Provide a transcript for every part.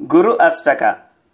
ಗುರು ಅಷ್ಟಕ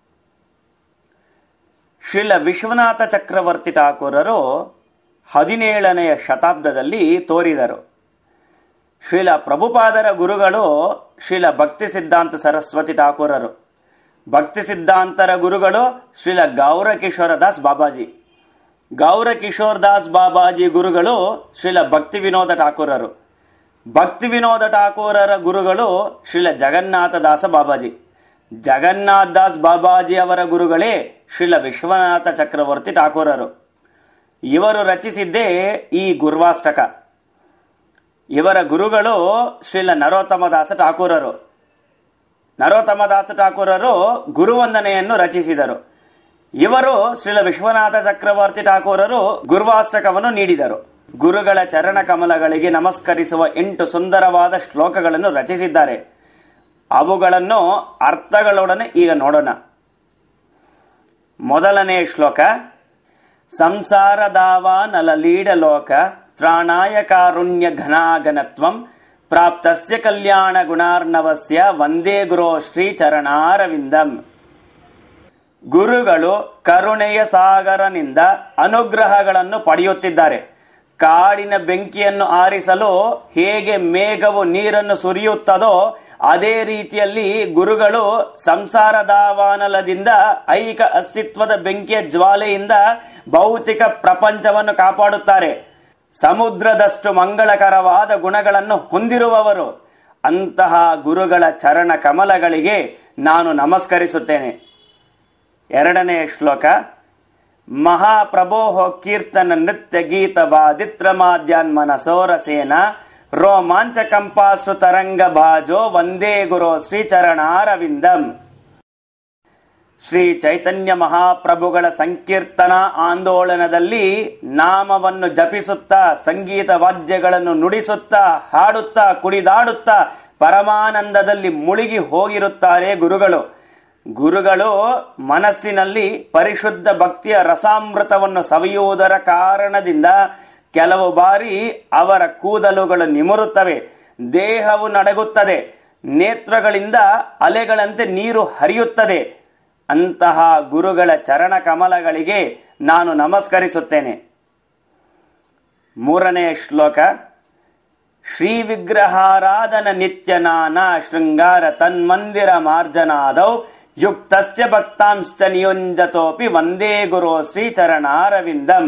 ಶ್ರೀಲ ವಿಶ್ವನಾಥ ಚಕ್ರವರ್ತಿ ಠಾಕೂರರು ಹದಿನೇಳನೆಯ ಶತಾಬ್ದದಲ್ಲಿ ತೋರಿದರು ಶ್ರೀಲ ಪ್ರಭುಪಾದರ ಗುರುಗಳು ಶ್ರೀಲ ಭಕ್ತಿ ಸಿದ್ಧಾಂತ ಸರಸ್ವತಿ ಠಾಕೂರರು ಭಕ್ತಿ ಸಿದ್ಧಾಂತರ ಗುರುಗಳು ಶ್ರೀಲ ಗೌರ ಕಿಶೋರ ದಾಸ್ ಬಾಬಾಜಿ ಗೌರ ಕಿಶೋರ್ ದಾಸ್ ಬಾಬಾಜಿ ಗುರುಗಳು ಶ್ರೀಲ ಭಕ್ತಿ ವಿನೋದ ಠಾಕೂರರು ಭಕ್ತಿ ವಿನೋದ ಠಾಕೂರರ ಗುರುಗಳು ಶ್ರೀಲ ಜಗನ್ನಾಥ ದಾಸ ಬಾಬಾಜಿ ಜಗನ್ನಾಥ ದಾಸ್ ಬಾಬಾಜಿ ಅವರ ಗುರುಗಳೇ ಶ್ರೀಲ ವಿಶ್ವನಾಥ ಚಕ್ರವರ್ತಿ ಠಾಕೂರರು ಇವರು ರಚಿಸಿದ್ದೇ ಈ ಗುರ್ವಾಷ್ಟಕ ಇವರ ಗುರುಗಳು ಶ್ರೀಲ ನರೋತ್ತಮ ದಾಸ ಠಾಕೂರರು ನರೋತ್ತಮ ದಾಸ ಠಾಕೂರರು ಗುರುವಂದನೆಯನ್ನು ರಚಿಸಿದರು ಇವರು ಶ್ರೀಲ ವಿಶ್ವನಾಥ ಚಕ್ರವರ್ತಿ ಠಾಕೂರರು ಗುರುವಾಷ್ಟಕವನ್ನು ನೀಡಿದರು ಗುರುಗಳ ಚರಣ ಕಮಲಗಳಿಗೆ ನಮಸ್ಕರಿಸುವ ಎಂಟು ಸುಂದರವಾದ ಶ್ಲೋಕಗಳನ್ನು ರಚಿಸಿದ್ದಾರೆ ಅವುಗಳನ್ನು ಅರ್ಥಗಳೊಡನೆ ಈಗ ನೋಡೋಣ ಮೊದಲನೇ ಶ್ಲೋಕ ಸಂಸಾರದಾವಾನಲಲೀಡಲೋಕ ತ್ರಾಣಾಯ ಕಾರುಣ್ಯ ಘನಾಗನತ್ವಂ ಪ್ರಾಪ್ತಸ್ಯ ಕಲ್ಯಾಣ ಗುಣಾರ್ಣವಸ್ಯ ವಂದೇ ಗುರೋ ಶ್ರೀ ಚರಣಾರವಿಂದಂ ಗುರುಗಳು ಕರುಣೆಯ ಸಾಗರನಿಂದ ಅನುಗ್ರಹಗಳನ್ನು ಪಡೆಯುತ್ತಿದ್ದಾರೆ ಕಾಡಿನ ಬೆಂಕಿಯನ್ನು ಆರಿಸಲು ಹೇಗೆ ಮೇಘವು ನೀರನ್ನು ಸುರಿಯುತ್ತದೋ ಅದೇ ರೀತಿಯಲ್ಲಿ ಗುರುಗಳು ಸಂಸಾರದಾವಾನಲದಿಂದ ಐಕ ಅಸ್ತಿತ್ವದ ಬೆಂಕಿಯ ಜ್ವಾಲೆಯಿಂದ ಭೌತಿಕ ಪ್ರಪಂಚವನ್ನು ಕಾಪಾಡುತ್ತಾರೆ ಸಮುದ್ರದಷ್ಟು ಮಂಗಳಕರವಾದ ಗುಣಗಳನ್ನು ಹೊಂದಿರುವವರು ಅಂತಹ ಗುರುಗಳ ಚರಣ ಕಮಲಗಳಿಗೆ ನಾನು ನಮಸ್ಕರಿಸುತ್ತೇನೆ ಎರಡನೇ ಶ್ಲೋಕ ಮಹಾಪ್ರಭೋಹ ಕೀರ್ತನ ನೃತ್ಯ ಗೀತ ವಾದಿತ್ರ ಮಾದ್ಯಾನ್ ಮನಸೋರಸೇನ ರೋಮಾಂಚಕಂಪಾಶ್ರು ತರಂಗ ಭಾಜೋ ವಂದೇ ಗುರು ಶ್ರೀಚರಣಾರವಿಂದಂ ಶ್ರೀ ಚೈತನ್ಯ ಮಹಾಪ್ರಭುಗಳ ಸಂಕೀರ್ತನ ಆಂದೋಲನದಲ್ಲಿ ನಾಮವನ್ನು ಜಪಿಸುತ್ತಾ ಸಂಗೀತ ವಾದ್ಯಗಳನ್ನು ನುಡಿಸುತ್ತಾ ಹಾಡುತ್ತಾ ಕುಣಿದಾಡುತ್ತಾ ಪರಮಾನಂದದಲ್ಲಿ ಮುಳುಗಿ ಹೋಗಿರುತ್ತಾರೆ ಗುರುಗಳು ಗುರುಗಳು ಮನಸ್ಸಿನಲ್ಲಿ ಪರಿಶುದ್ಧ ಭಕ್ತಿಯ ರಸಾಮೃತವನ್ನು ಸವಿಯುವುದರ ಕಾರಣದಿಂದ ಕೆಲವು ಬಾರಿ ಅವರ ಕೂದಲುಗಳು ನಿಮರುತ್ತವೆ ದೇಹವು ನಡಗುತ್ತದೆ ನೇತ್ರಗಳಿಂದ ಅಲೆಗಳಂತೆ ನೀರು ಹರಿಯುತ್ತದೆ ಅಂತಹ ಗುರುಗಳ ಚರಣ ಕಮಲಗಳಿಗೆ ನಾನು ನಮಸ್ಕರಿಸುತ್ತೇನೆ ಮೂರನೇ ಶ್ಲೋಕ ಶ್ರೀ ವಿಗ್ರಹಾರಾಧನ ನಿತ್ಯ ನಾನಾ ಶೃಂಗಾರ ತನ್ಮಂದಿರ ಮಾರ್ಜನಾದೌ ಯುಕ್ತಸ್ಯ ಭಕ್ತಾಂಶ್ಚ ನಿಯುಂಜತೋಪಿ ವಂದೇ ಗುರು ಶ್ರೀಚರಣಾರವಿಂದಂ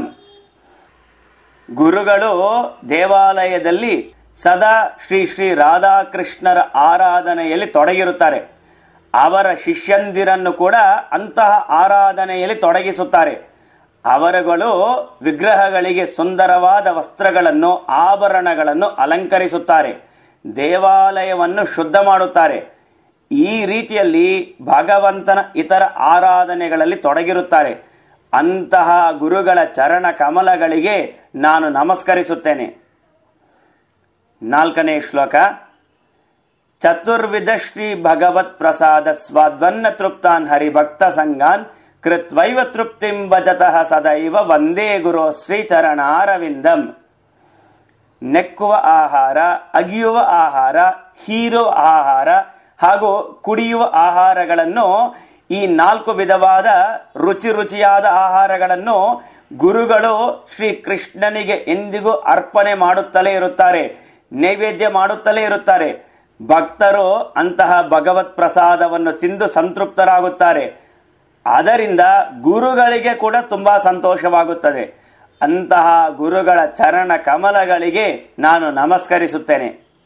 ಗುರುಗಳು ದೇವಾಲಯದಲ್ಲಿ ಸದಾ ಶ್ರೀ ಶ್ರೀ ರಾಧಾಕೃಷ್ಣರ ಆರಾಧನೆಯಲ್ಲಿ ತೊಡಗಿರುತ್ತಾರೆ ಅವರ ಶಿಷ್ಯಂದಿರನ್ನು ಕೂಡ ಅಂತಹ ಆರಾಧನೆಯಲ್ಲಿ ತೊಡಗಿಸುತ್ತಾರೆ ಅವರುಗಳು ವಿಗ್ರಹಗಳಿಗೆ ಸುಂದರವಾದ ವಸ್ತ್ರಗಳನ್ನು ಆಭರಣಗಳನ್ನು ಅಲಂಕರಿಸುತ್ತಾರೆ ದೇವಾಲಯವನ್ನು ಶುದ್ಧ ಮಾಡುತ್ತಾರೆ ಈ ರೀತಿಯಲ್ಲಿ ಭಗವಂತನ ಇತರ ಆರಾಧನೆಗಳಲ್ಲಿ ತೊಡಗಿರುತ್ತಾರೆ ಅಂತಹ ಗುರುಗಳ ಚರಣ ಕಮಲಗಳಿಗೆ ನಾನು ನಮಸ್ಕರಿಸುತ್ತೇನೆ ನಾಲ್ಕನೇ ಶ್ಲೋಕ ಚತುರ್ವಿಧ ಶ್ರೀ ಭಗವತ್ ಪ್ರಸಾದ ಸ್ವಾದ್ವನ್ನ ತೃಪ್ತಾನ್ ಹರಿಭಕ್ತ ಸಂಗಾನ್ ಕೃತ್ವೈವ ತೃಪ್ತಿಂ ಭಜತಃ ಸದೈವ ವಂದೇ ಗುರು ಶ್ರೀಚರಣಾರವಿಂದಂ ನೆಕ್ಕುವ ಆಹಾರ ಅಗಿಯುವ ಆಹಾರ ಹೀರುವ ಆಹಾರ ಹಾಗೂ ಕುಡಿಯುವ ಆಹಾರಗಳನ್ನು ಈ ನಾಲ್ಕು ವಿಧವಾದ ರುಚಿ ರುಚಿಯಾದ ಆಹಾರಗಳನ್ನು ಗುರುಗಳು ಶ್ರೀ ಕೃಷ್ಣನಿಗೆ ಎಂದಿಗೂ ಅರ್ಪಣೆ ಮಾಡುತ್ತಲೇ ಇರುತ್ತಾರೆ ನೈವೇದ್ಯ ಮಾಡುತ್ತಲೇ ಇರುತ್ತಾರೆ ಭಕ್ತರು ಅಂತಹ ಭಗವತ್ ಪ್ರಸಾದವನ್ನು ತಿಂದು ಸಂತೃಪ್ತರಾಗುತ್ತಾರೆ ಅದರಿಂದ ಗುರುಗಳಿಗೆ ಕೂಡ ತುಂಬಾ ಸಂತೋಷವಾಗುತ್ತದೆ ಅಂತಹ ಗುರುಗಳ ಚರಣ ಕಮಲಗಳಿಗೆ ನಾನು ನಮಸ್ಕರಿಸುತ್ತೇನೆ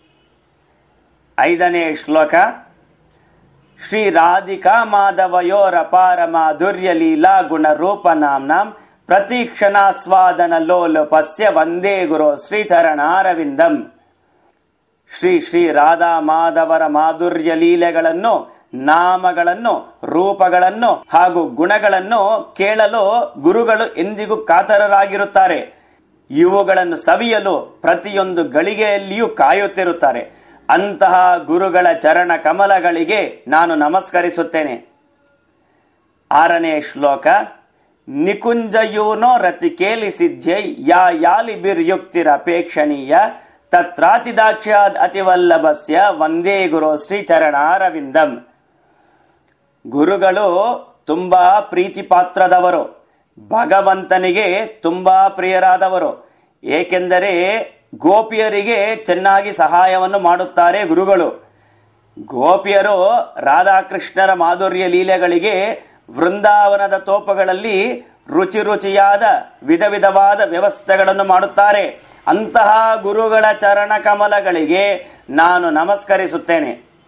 ಐದನೇ ಶ್ಲೋಕ ಶ್ರೀ ರಾಧಿಕಾ ಮಾಧವಯೋರ ಪಾರ ಮಾಧುರ್ಯ ಲೀಲಾ ಗುಣ ರೂಪ ನಾಮ್ನಾಂ ಪ್ರತೀಕ್ಷಣಾಸ್ವಾದನ ಲೋಲುಪಸ್ಯ ವಂದೇ ಗುರು ಶ್ರೀಚರಣಾರವಿಂದಂ ಶ್ರೀ ಶ್ರೀ ರಾಧಾ ಮಾಧವರ ಮಾಧುರ್ಯ ಲೀಲೆಗಳನ್ನು ನಾಮಗಳನ್ನು ರೂಪಗಳನ್ನು ಹಾಗೂ ಗುಣಗಳನ್ನು ಕೇಳಲು ಗುರುಗಳು ಎಂದಿಗೂ ಕಾತರರಾಗಿರುತ್ತಾರೆ ಇವುಗಳನ್ನು ಸವಿಯಲು ಪ್ರತಿಯೊಂದು ಗಳಿಗೆಯಲ್ಲಿಯೂ ಕಾಯುತ್ತಿರುತ್ತಾರೆ ಅಂತಹ ಗುರುಗಳ ಚರಣ ಕಮಲಗಳಿಗೆ ನಾನು ನಮಸ್ಕರಿಸುತ್ತೇನೆ ಆರನೇ ಶ್ಲೋಕ ನಿಕುಂಜಯೂನೋ ರತಿ ಕೇಲಿಸಿದ್ಯೈ ಯಾ ಯಾಲಿ ಬಿರ್ಯುಕ್ತಿರಪೇಕ್ಷಣೀಯ ತತ್ರಾತಿದಾಕ್ಷ್ಯಾದ್ ಅತಿವಲ್ಲಭಸ್ಯ ವಂದೇ ಗುರು ಶ್ರೀಚರಣಾರವಿಂದಂ ಗುರುಗಳು ತುಂಬಾ ಪ್ರೀತಿ ಪಾತ್ರದವರು ಭಗವಂತನಿಗೆ ತುಂಬಾ ಪ್ರಿಯರಾದವರು ಏಕೆಂದರೆ ಗೋಪಿಯರಿಗೆ ಚೆನ್ನಾಗಿ ಸಹಾಯವನ್ನು ಮಾಡುತ್ತಾರೆ ಗುರುಗಳು ಗೋಪಿಯರು ರಾಧಾಕೃಷ್ಣರ ಮಾಧುರ್ಯ ಲೀಲೆಗಳಿಗೆ ವೃಂದಾವನದ ತೋಪಗಳಲ್ಲಿ ರುಚಿ ರುಚಿಯಾದ ವಿಧ ವಿಧವಾದ ವ್ಯವಸ್ಥೆಗಳನ್ನು ಮಾಡುತ್ತಾರೆ ಅಂತಹ ಗುರುಗಳ ಚರಣ ಕಮಲಗಳಿಗೆ ನಾನು ನಮಸ್ಕರಿಸುತ್ತೇನೆ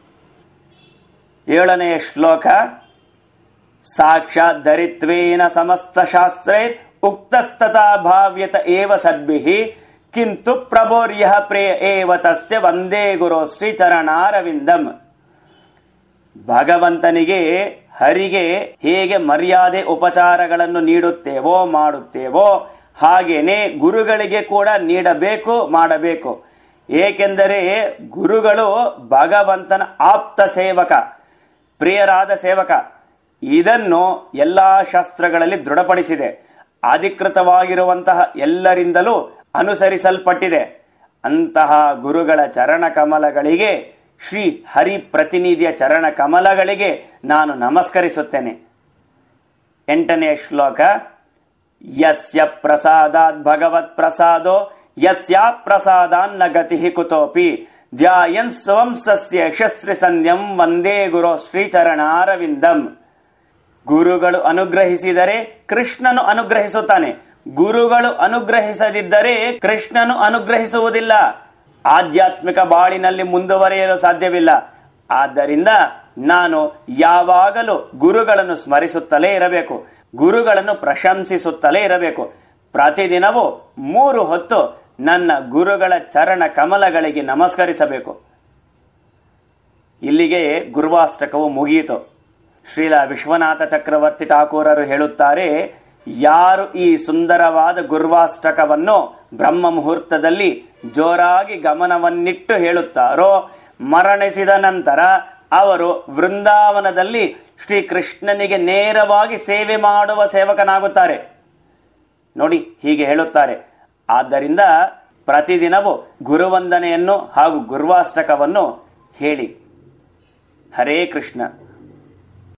ಏಳನೆಯ ಶ್ಲೋಕ ಸಾಕ್ಷಾತ್ ಧರಿತ್ವೇನ ಸಮಸ್ತ ಶಾಸ್ತ್ರೈರ್ ಉಕ್ತಸ್ತಥಾ ಭಾವ್ಯತ ಏವ ಸದ್ಭಿಃ ಕಿಂತು ಪ್ರಬೋರ್ಯ ಪ್ರೇಯ ಏವ ತಸ್ಯ ವಂದೇ ಗುರು ಶ್ರೀ ಚರಣಾರವಿಂದಂ ಭಗವಂತನಿಗೆ ಹರಿಗೆ ಹೇಗೆ ಮರ್ಯಾದೆ ಉಪಚಾರಗಳನ್ನು ನೀಡುತ್ತೇವೋ ಮಾಡುತ್ತೇವೋ ಹಾಗೇನೆ ಗುರುಗಳಿಗೆ ಕೂಡ ನೀಡಬೇಕು ಮಾಡಬೇಕು ಏಕೆಂದರೆ ಗುರುಗಳು ಭಗವಂತನ ಆಪ್ತ ಸೇವಕ ಪ್ರಿಯರಾದ ಸೇವಕ ಇದನ್ನು ಎಲ್ಲಾ ಶಾಸ್ತ್ರಗಳಲ್ಲಿ ದೃಢಪಡಿಸಿದೆ ಅಧಿಕೃತವಾಗಿರುವಂತಹ ಎಲ್ಲರಿಂದಲೂ ಅನುಸರಿಸಲ್ಪಟ್ಟಿದೆ ಅಂತಹ ಗುರುಗಳ ಚರಣ ಕಮಲಗಳಿಗೆ ಶ್ರೀ ಹರಿ ಪ್ರತಿನಿಧಿಯ ಚರಣ ಕಮಲಗಳಿಗೆ ನಾನು ನಮಸ್ಕರಿಸುತ್ತೇನೆ ಎಂಟನೇ ಶ್ಲೋಕ ಯಸ್ಯ ಪ್ರಸಾದಾತ್ ಭಗವತ್ ಪ್ರಸಾದೋ ಯಸ್ಯಾ ಪ್ರಸಾದಾನ್ನ ಗತಿ ಕುತೋಪಿ ಧ್ಯಾಯನ್ ಸ್ವಂ ಸಸ್ಯ ಯಶಸ್ವಿ ಸಂಧ್ಯಂ ವಂದೇ ಗುರು ಶ್ರೀಚರಣಾರವಿಂದಂ ಗುರುಗಳು ಅನುಗ್ರಹಿಸಿದರೆ ಕೃಷ್ಣನು ಅನುಗ್ರಹಿಸುತ್ತಾನೆ ಗುರುಗಳು ಅನುಗ್ರಹಿಸದಿದ್ದರೆ ಕೃಷ್ಣನು ಅನುಗ್ರಹಿಸುವುದಿಲ್ಲ ಆಧ್ಯಾತ್ಮಿಕ ಬಾಳಿನಲ್ಲಿ ಮುಂದುವರಿಯಲು ಸಾಧ್ಯವಿಲ್ಲ ಆದ್ದರಿಂದ ನಾನು ಯಾವಾಗಲೂ ಗುರುಗಳನ್ನು ಸ್ಮರಿಸುತ್ತಲೇ ಇರಬೇಕು ಗುರುಗಳನ್ನು ಪ್ರಶಂಸಿಸುತ್ತಲೇ ಇರಬೇಕು ಪ್ರತಿದಿನವೂ ಮೂರು ಹೊತ್ತು ನನ್ನ ಗುರುಗಳ ಚರಣ ಕಮಲಗಳಿಗೆ ನಮಸ್ಕರಿಸಬೇಕು ಇಲ್ಲಿಗೆ ಗುರುವಾಷ್ಟಕವು ಮುಗಿಯಿತು ಶ್ರೀಲ ವಿಶ್ವನಾಥ ಚಕ್ರವರ್ತಿ ಠಾಕೂರರು ಹೇಳುತ್ತಾರೆ ಯಾರು ಈ ಸುಂದರವಾದ ಗುರ್ವಾಷ್ಟಕವನ್ನು ಬ್ರಹ್ಮ ಮುಹೂರ್ತದಲ್ಲಿ ಜೋರಾಗಿ ಗಮನವನ್ನಿಟ್ಟು ಹೇಳುತ್ತಾರೋ ಮರಣಿಸಿದ ನಂತರ ಅವರು ವೃಂದಾವನದಲ್ಲಿ ಶ್ರೀ ಕೃಷ್ಣನಿಗೆ ನೇರವಾಗಿ ಸೇವೆ ಮಾಡುವ ಸೇವಕನಾಗುತ್ತಾರೆ ನೋಡಿ ಹೀಗೆ ಹೇಳುತ್ತಾರೆ ಆದ್ದರಿಂದ ಪ್ರತಿದಿನವೂ ಗುರುವಂದನೆಯನ್ನು ಹಾಗೂ ಗುರುವಾಷ್ಟಕವನ್ನು ಹೇಳಿ ಹರೇ ಕೃಷ್ಣ